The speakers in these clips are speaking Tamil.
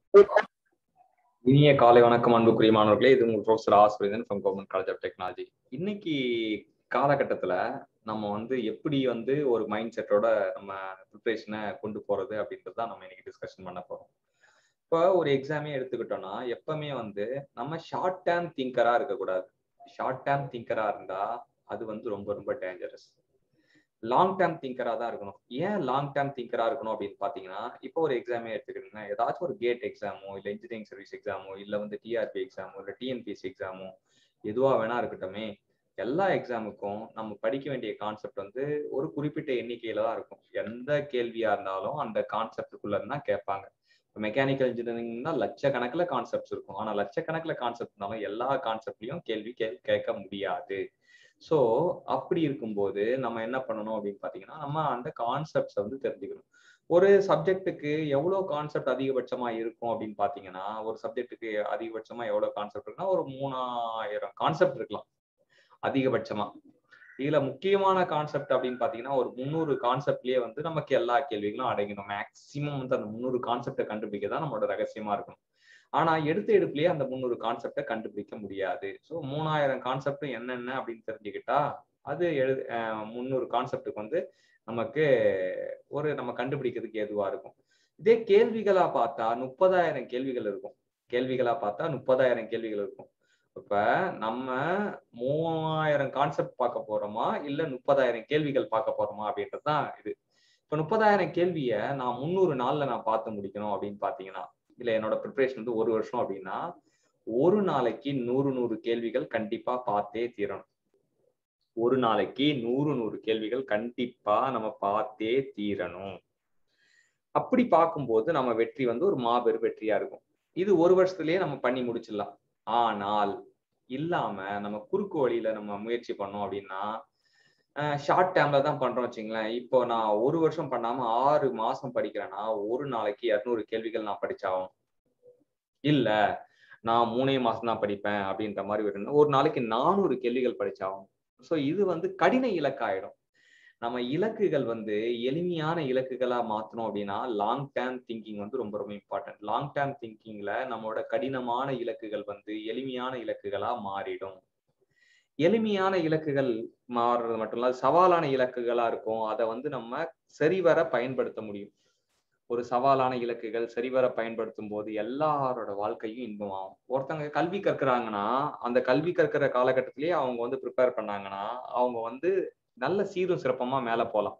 இனிய காலை வணக்கம் அன்புக்குரிய மாணவர்களே இது உங்கள் professor Aswarithan from government college of technology இன்னைக்கு காலகட்டத்துல நம்ம வந்து எப்படி வந்து ஒரு மைண்ட் செட்டோட நம்ம ப்ரிப்பரேஷனை கொண்டு போறது அப்படின்றது தான் நம்ம இன்னைக்கு டிஸ்கஷன் பண்ண போறோம் இப்போ ஒரு எக்ஸாமே எடுத்துக்கிட்டோம்னா எப்பவுமே வந்து நம்ம ஷார்ட் டேர்ம் திங்கரா இருக்கக்கூடாது ஷார்ட் டேர்ம் திங்கரா இருந்தா அது வந்து ரொம்ப ரொம்ப டேஞ்சரஸ் லாங் டேர்ம் திங்கரா தான் இருக்கணும் ஏன் லாங் டேர்ம் திங்கரா இருக்கணும் அப்படின்னு பாத்தீங்கன்னா இப்போ ஒரு எக்ஸாமே எடுத்துக்கிட்டீங்கன்னா ஏதாச்சும் ஒரு கேட் எக்ஸாமோ இல்ல இன்ஜினியரிங் சர்வீஸ் எக்ஸாமோ இல்ல வந்து டிஆர்பி எக்ஸாமோ இல்ல டிஎன்பிஎஸ்சி எக்ஸாமோ எதுவா வேணா இருக்கட்டுமே எல்லா எக்ஸாமுக்கும் நம்ம படிக்க வேண்டிய கான்செப்ட் வந்து ஒரு குறிப்பிட்ட எண்ணிக்கையில தான் இருக்கும் எந்த கேள்வியா இருந்தாலும் அந்த கான்செப்டுக்குள்ள தான் கேட்பாங்க மெக்கானிக்கல் இன்ஜினியரிங்னா லட்சக்கணக்கில் கான்செப்ட்ஸ் இருக்கும் ஆனா லட்சக்கணக்கில் கான்செப்ட் இருந்தாலும் எல்லா கான்செப்ட்லயும் கேள்வி கே கேட்க முடியாது ஸோ அப்படி இருக்கும்போது நம்ம என்ன பண்ணணும் அப்படின்னு பார்த்தீங்கன்னா நம்ம அந்த கான்செப்ட்ஸை வந்து தெரிஞ்சுக்கணும் ஒரு சப்ஜெக்ட்டுக்கு எவ்வளோ கான்செப்ட் அதிகபட்சமா இருக்கும் அப்படின்னு பார்த்தீங்கன்னா ஒரு சப்ஜெக்ட்டுக்கு அதிகபட்சமா எவ்வளோ கான்செப்ட் இருக்குன்னா ஒரு மூணாயிரம் கான்செப்ட் இருக்கலாம் அதிகபட்சமா இதுல முக்கியமான கான்செப்ட் அப்படின்னு பாத்தீங்கன்னா ஒரு முந்நூறு கான்செப்ட்லயே வந்து நமக்கு எல்லா கேள்விகளும் அடங்கணும் மேக்சிமம் வந்து அந்த முந்நூறு கான்செப்டை கண்டுபிடிக்க தான் நம்மளோட ரகசியமா இருக்கணும் ஆனா எடுத்த எடுப்புலயே அந்த முந்நூறு கான்செப்டை கண்டுபிடிக்க முடியாது ஸோ மூணாயிரம் கான்செப்ட் என்னென்ன அப்படின்னு தெரிஞ்சுக்கிட்டா அது எழு முந்நூறு கான்செப்டுக்கு வந்து நமக்கு ஒரு நம்ம கண்டுபிடிக்கிறதுக்கு எதுவா இருக்கும் இதே கேள்விகளா பார்த்தா முப்பதாயிரம் கேள்விகள் இருக்கும் கேள்விகளா பார்த்தா முப்பதாயிரம் கேள்விகள் இருக்கும் இப்ப நம்ம மூவாயிரம் கான்செப்ட் பார்க்க போறோமா இல்ல முப்பதாயிரம் கேள்விகள் பார்க்க போறோமா அப்படின்றது தான் இது இப்ப முப்பதாயிரம் கேள்விய நான் முந்நூறு நாள்ல நான் பார்த்து முடிக்கணும் அப்படின்னு பாத்தீங்கன்னா இல்ல என்னோட ப்ரிப்பரேஷன் வந்து ஒரு வருஷம் அப்படின்னா ஒரு நாளைக்கு நூறு நூறு கேள்விகள் கண்டிப்பா பார்த்தே தீரணும் ஒரு நாளைக்கு நூறு நூறு கேள்விகள் கண்டிப்பா நம்ம பார்த்தே தீரணும் அப்படி பார்க்கும்போது நம்ம வெற்றி வந்து ஒரு மாபெரும் வெற்றியா இருக்கும் இது ஒரு வருஷத்துலயே நம்ம பண்ணி முடிச்சிடலாம் ஆனால் இல்லாம நம்ம குறுக்கு வழியில நம்ம முயற்சி பண்ணோம் அப்படின்னா ஷார்ட் டேர்ம்ல தான் பண்றோம் வச்சுங்களேன் இப்போ நான் ஒரு வருஷம் பண்ணாம ஆறு மாசம் படிக்கிறேன்னா ஒரு நாளைக்கு இரநூறு கேள்விகள் நான் படிச்சாகும் இல்ல நான் மூணே மாசம் தான் படிப்பேன் அப்படின்ற மாதிரி விடணும் ஒரு நாளைக்கு நானூறு கேள்விகள் படிச்சாகும் ஸோ இது வந்து கடின இலக்காயிடும் நம்ம இலக்குகள் வந்து எளிமையான இலக்குகளா மாத்தணும் அப்படின்னா லாங் டேர்ம் திங்கிங் வந்து ரொம்ப ரொம்ப இம்பார்ட்டன்ட் லாங் டேர்ம் திங்கிங்ல நம்மளோட கடினமான இலக்குகள் வந்து எளிமையான இலக்குகளா மாறிடும் எளிமையான இலக்குகள் மாறுறது மட்டும் இல்ல சவாலான இலக்குகளா இருக்கும் அதை வந்து நம்ம சரிவர பயன்படுத்த முடியும் ஒரு சவாலான இலக்குகள் சரிவர பயன்படுத்தும் போது எல்லாரோட வாழ்க்கையும் இன்பமாகும் ஒருத்தவங்க கல்வி கற்கிறாங்கன்னா அந்த கல்வி கற்கிற காலகட்டத்திலேயே அவங்க வந்து ப்ரிப்பேர் பண்ணாங்கன்னா அவங்க வந்து நல்ல சீரும் சிறப்பமா மேல போலாம்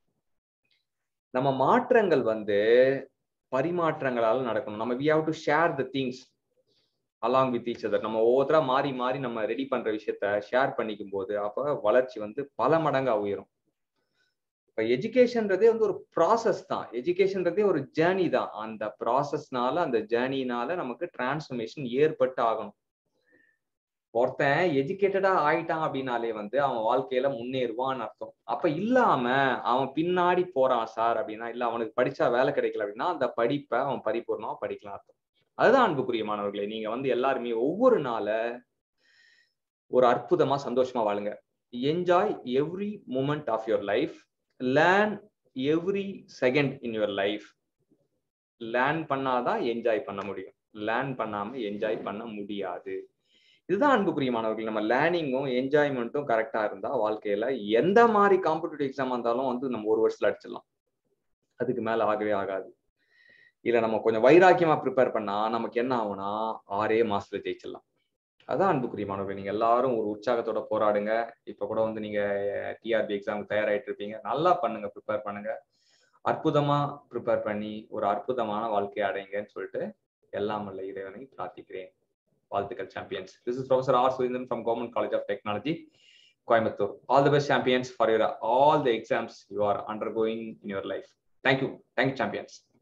நம்ம மாற்றங்கள் வந்து பரிமாற்றங்களால நடக்கணும் நம்ம we have to share the things along with each other நம்ம ஒவ்வொருத்தரா மாறி மாறி நம்ம ரெடி பண்ற விஷயத்த ஷேர் பண்ணிக்கும் போது அப்ப வளர்ச்சி வந்து பல மடங்கா உயரும் இப்ப எஜுகேஷன்ன்றதே வந்து ஒரு ப்ராசஸ் தான் எஜுகேஷன்ன்றதே ஒரு ஜேர்னி தான் அந்த ப்ராசஸ்னால அந்த ஜேர்னினால நமக்கு டிரான்ஸ்ஃபர்மேஷன் ஏற்பட்டு ஆகணும் ஒருத்தன் எஜுகேட்டடா ஆயிட்டான் அப்படின்னாலே வந்து அவன் வாழ்க்கையில முன்னேறுவான்னு அர்த்தம் அப்ப இல்லாம அவன் பின்னாடி போறான் சார் அப்படின்னா இல்ல அவனுக்கு படிச்சா வேலை கிடைக்கல அப்படின்னா அந்த படிப்பை அவன் பரிபூர்ணமா படிக்கலாம் அர்த்தம் அதுதான் அன்புக்குரிய மாணவர்களே நீங்க வந்து எல்லாருமே ஒவ்வொரு நாள ஒரு அற்புதமா சந்தோஷமா வாழுங்க enjoy every moment of your life learn every second in your life learn பண்ணாதான் என்ஜாய் பண்ண முடியும் லேர்ன் பண்ணாம என்ஜாய் பண்ண முடியாது இதுதான் அன்புக்குரிய மாணவர்கள் நம்ம லேர்னிங்கும் என்ஜாய்மெண்ட்டும் கரெக்டா இருந்தா வாழ்க்கையில எந்த மாதிரி காம்படிட்டிவ் எக்ஸாம் இருந்தாலும் வந்து நம்ம ஒரு வருஷத்துல அடிச்சிடலாம் அதுக்கு மேல ஆகவே ஆகாது இல்ல நம்ம கொஞ்சம் வைராக்கியமா ப்ரிப்பேர் பண்ணா நமக்கு என்ன ஆகும்னா ஆறே மாசத்துல ஜெயிச்சிடலாம் அதான் அன்புக்குரிய மாணவர்கள் நீங்க எல்லாரும் ஒரு உற்சாகத்தோட போராடுங்க இப்ப கூட வந்து நீங்க டிஆர்பி எக்ஸாமுக்கு தயாராயிட்டு இருப்பீங்க நல்லா பண்ணுங்க ப்ரிப்பேர் பண்ணுங்க அற்புதமா ப்ரிப்பேர் பண்ணி ஒரு அற்புதமான வாழ்க்கையை அடைங்கன்னு சொல்லிட்டு எல்லாம் அல்ல இறைவனை பிரார்த்திக்கிறேன் வாழ்த்துக்கள் champions this is professor R Surendran from government college of technology Coimbatore all the best champions for your all the exams you are undergoing in your life thank you thank you champions